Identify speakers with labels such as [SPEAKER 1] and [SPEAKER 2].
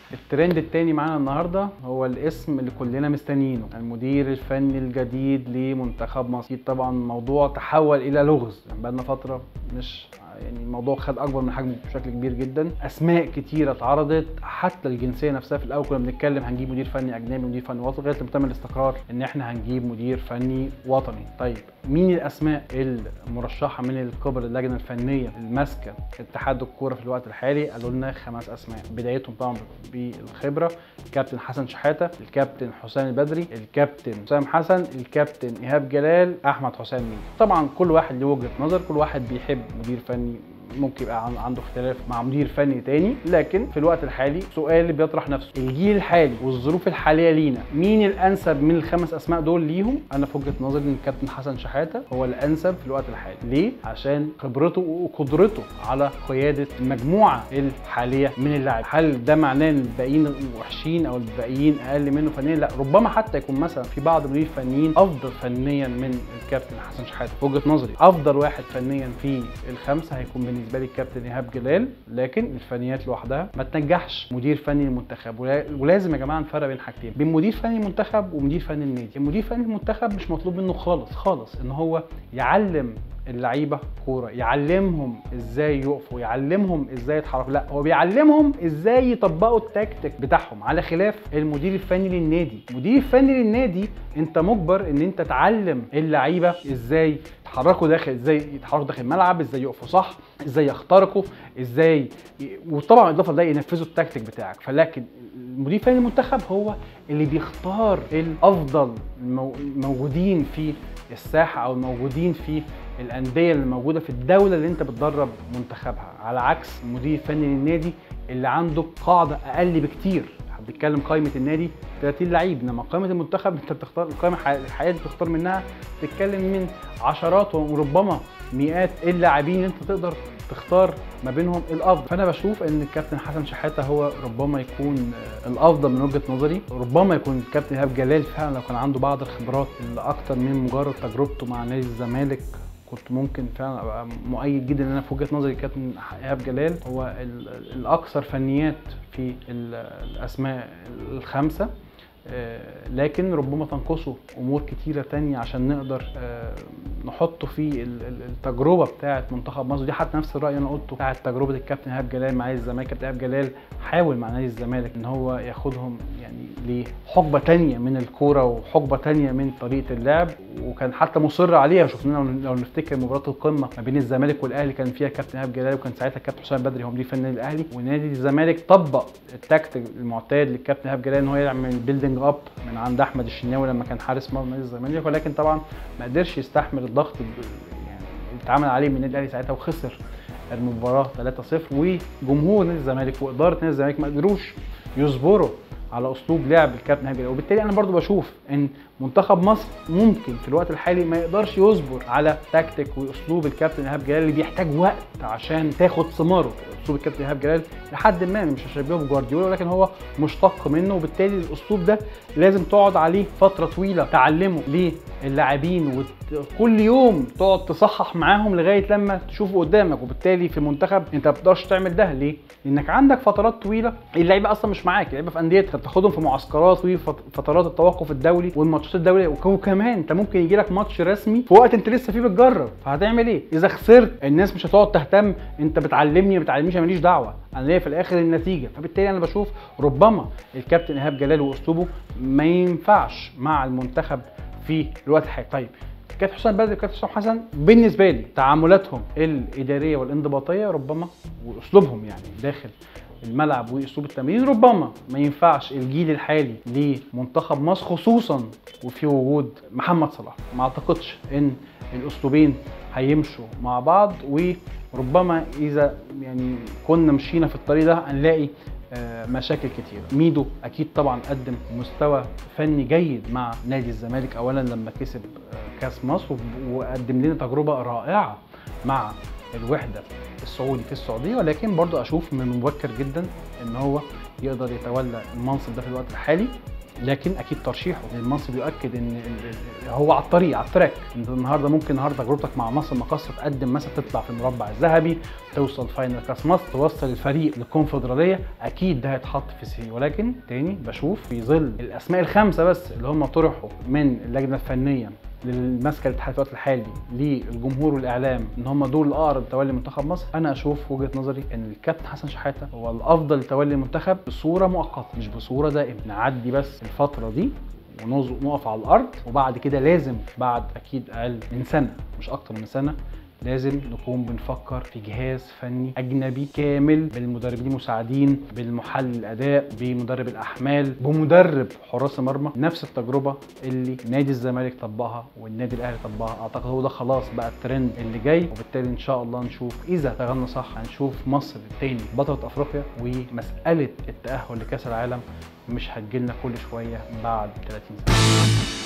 [SPEAKER 1] الترند التاني معانا النهارده هو الاسم اللي كلنا مستنيينه المدير الفني الجديد لمنتخب مصر أكيد طبعا الموضوع تحول الى لغز يعني بقالنا فتره مش يعني الموضوع خد اكبر من حجمه بشكل كبير جدا اسماء كتيره اتعرضت حتى الجنسيه نفسها في الاول كنا بنتكلم هنجيب مدير فني اجنبي مدير فني وطني لغايه لما تم الاستقرار ان احنا هنجيب مدير فني وطني طيب مين الاسماء المرشحه من القبل اللجنه الفنيه الماسكه اتحاد الكوره في الوقت الحالي قالوا لنا خمس اسماء بدايتهم طبعا بالخبره الكابتن حسن شحاته الكابتن حسام البدري الكابتن حسام حسن الكابتن ايهاب جلال احمد حسام ميدو طبعا كل واحد له وجهه نظر كل واحد بيحب مدير فني ممكن يبقى عن- عنده اختلاف مع مدير فني تاني لكن في الوقت الحالي سؤال اللي بيطرح نفسه الجيل الحالي والظروف الحاليه لينا مين الانسب من الخمس اسماء دول ليهم انا في وجهه نظري ان الكابتن حسن شحاته هو الانسب في الوقت الحالي ليه عشان خبرته وقدرته على قياده المجموعه الحاليه من اللاعب هل ده معناه ان الباقيين وحشين او الباقيين اقل منه فنيا لا ربما حتى يكون مثلا في بعض المدير الفنيين افضل فنيا من الكابتن حسن شحاته في وجهه نظري افضل واحد فنيا في الخمسه هيكون بالنسبه لي الكابتن ايهاب جلال لكن الفنيات لوحدها ما تنجحش مدير فني المنتخب ولا- ولازم يا جماعه نفرق بين حاجتين بين مدير فني المنتخب ومدير فني النادي المدير فني المنتخب مش مطلوب منه خالص خالص ان هو يعلم اللعيبه كوره يعلمهم ازاي يقفوا يعلمهم ازاي يتحركوا لا هو بيعلمهم ازاي يطبقوا التكتيك بتاعهم على خلاف المدير الفني للنادي المدير الفني للنادي انت مجبر ان انت تعلم اللعيبه ازاي يتحركوا داخل ازاي يتحركوا داخل الملعب ازاي يقفوا صح ازاي يخترقوا ازاي ي... وطبعا اضافه لده ينفذوا التكتيك بتاعك فلكن المدير الفني المنتخب هو اللي بيختار الافضل المو- الموجودين في الساحه او الموجودين في الانديه اللي موجوده في الدوله اللي انت بتدرب منتخبها على عكس المدير الفني للنادي اللي عنده قاعده اقل بكتير بتتكلم قائمه النادي 30 لعيب انما قائمه المنتخب انت بتختار القائمه الح- الحقيقيه اللي بتختار منها تتكلم من عشرات وربما مئات اللاعبين اللي انت تقدر تختار ما بينهم الافضل فانا بشوف ان الكابتن حسن شحاته هو ربما يكون آه، الافضل من وجهه نظري ربما يكون الكابتن ايهاب جلال فعلا لو كان عنده بعض الخبرات اللي اكتر من مجرد تجربته مع نادي الزمالك كنت ممكن فعلا ابقى مؤيد جدا ان انا في وجهه نظري الكابتن ايهاب جلال هو ال- الاكثر فنيات في ال- الاسماء الخمسه آه، لكن ربما تنقصه امور كتيره تانية عشان نقدر آه، نحطه في ال- ال- التجربه بتاعه منتخب مصر دي حتى نفس الراي انا قلته بتاعه تجربه الكابتن ايهاب جلال مع نادي الزمالك كابتن ايهاب جلال حاول مع نادي الزمالك ان هو ياخدهم يعني لحقبه تانية من الكوره وحقبه تانية من طريقه اللعب وكان حتى مصر عليها شفنا لو لو نفتكر مباراه القمه ما بين الزمالك والاهلي كان فيها كابتن ايهاب جلال وكان ساعتها الكابتن حسام بدري هو مدير فني النادي الاهلي ونادي الزمالك طبق التكتيك المعتاد للكابتن ايهاب جلال ان هو يعمل بيلدينج اب من عند احمد الشناوي لما كان حارس مرمى نادي الزمالك ولكن طبعا ما قدرش يستحمل الضغط ب- يعني اللي اتعمل عليه من النادي الاهلي ساعتها وخسر المباراه 3-0 وجمهور نادي الزمالك واداره نادي الزمالك ما قدروش يصبروا على اسلوب لعب الكابتن ايهاب جلال وبالتالي انا برضو بشوف ان منتخب مصر ممكن في الوقت الحالي ما يقدرش يصبر على تكتيك واسلوب الكابتن ايهاب جلال اللي بيحتاج وقت عشان تاخد ثماره اسلوب الكابتن ايهاب جلال لحد ما مش هشبهه بجوارديولا ولكن هو مشتق منه وبالتالي الاسلوب ده لازم تقعد عليه فتره طويله تعلمه للاعبين وكل يوم تقعد تصحح معاهم لغايه لما تشوفه قدامك وبالتالي في المنتخب انت ما بتقدرش تعمل ده ليه؟ لانك عندك فترات طويله اللعيبه اصلا مش معاك اللعيبه في انديتها بتاخدهم في معسكرات وفترات التوقف الدولي والماتشات الدوليه وك- وكمان انت ممكن يجي لك ماتش رسمي في وقت انت لسه فيه بتجرب فهتعمل ايه؟ اذا خسرت الناس مش هتقعد تهتم انت بتعلمني ما بتعلمنيش أنا ماليش دعوه انا ليا في الاخر النتيجه فبالتالي انا بشوف ربما الكابتن ايهاب جلال واسلوبه ما ينفعش مع المنتخب في الوقت الحالي طيب كابتن حسام بدري وكابتن حسام حسن بالنسبه لي تعاملاتهم الاداريه والانضباطيه ربما واسلوبهم يعني داخل الملعب واسلوب التمرين ربما ما ينفعش الجيل الحالي لمنتخب مصر خصوصا وفي وجود محمد صلاح ما اعتقدش ان الاسلوبين هيمشوا مع بعض وربما اذا يعني كنا مشينا في الطريق ده هنلاقي آه، مشاكل كتيرة ميدو اكيد طبعا قدم مستوى فني جيد مع نادي الزمالك اولا لما كسب آه، كاس مصر وب- وقدم لنا تجربه رائعه مع الوحده السعودي في السعوديه ولكن برضو اشوف من المبكر جدا ان هو يقدر يتولى المنصب ده في الوقت الحالي لكن اكيد ترشيحه للمنصب يؤكد ان ال- ال- هو على الطريق على التراك انت النهارده ممكن النهارده تجربتك مع مصر مقصه تقدم مثلا تطلع في المربع الذهبي توصل فاينل كاس مصر توصل الفريق للكونفدراليه اكيد ده هيتحط في سي ولكن تاني بشوف في ظل الاسماء الخمسه بس اللي هم طرحوا من اللجنه الفنيه للماسكه الاتحاد في الوقت الحالي للجمهور والاعلام ان هم دول الاقرب لتولي منتخب مصر انا اشوف وجهه نظري ان الكابتن حسن شحاته هو الافضل لتولي المنتخب بصوره مؤقته مش بصوره دائمه نعدي بس الفتره دي ونقف على الارض وبعد كده لازم بعد اكيد اقل من سنه مش اكتر من سنه لازم نكون بنفكر في جهاز فني اجنبي كامل بالمدربين المساعدين بالمحلل الاداء بمدرب الاحمال بمدرب حراس المرمى نفس التجربه اللي نادي الزمالك طبقها والنادي الاهلي طبقها اعتقد هو ده خلاص بقى الترند اللي جاي وبالتالي ان شاء الله نشوف اذا اشتغلنا صح هنشوف مصر تاني بطله افريقيا ومساله التاهل لكاس العالم مش هتجيلنا كل شويه بعد 30 سنه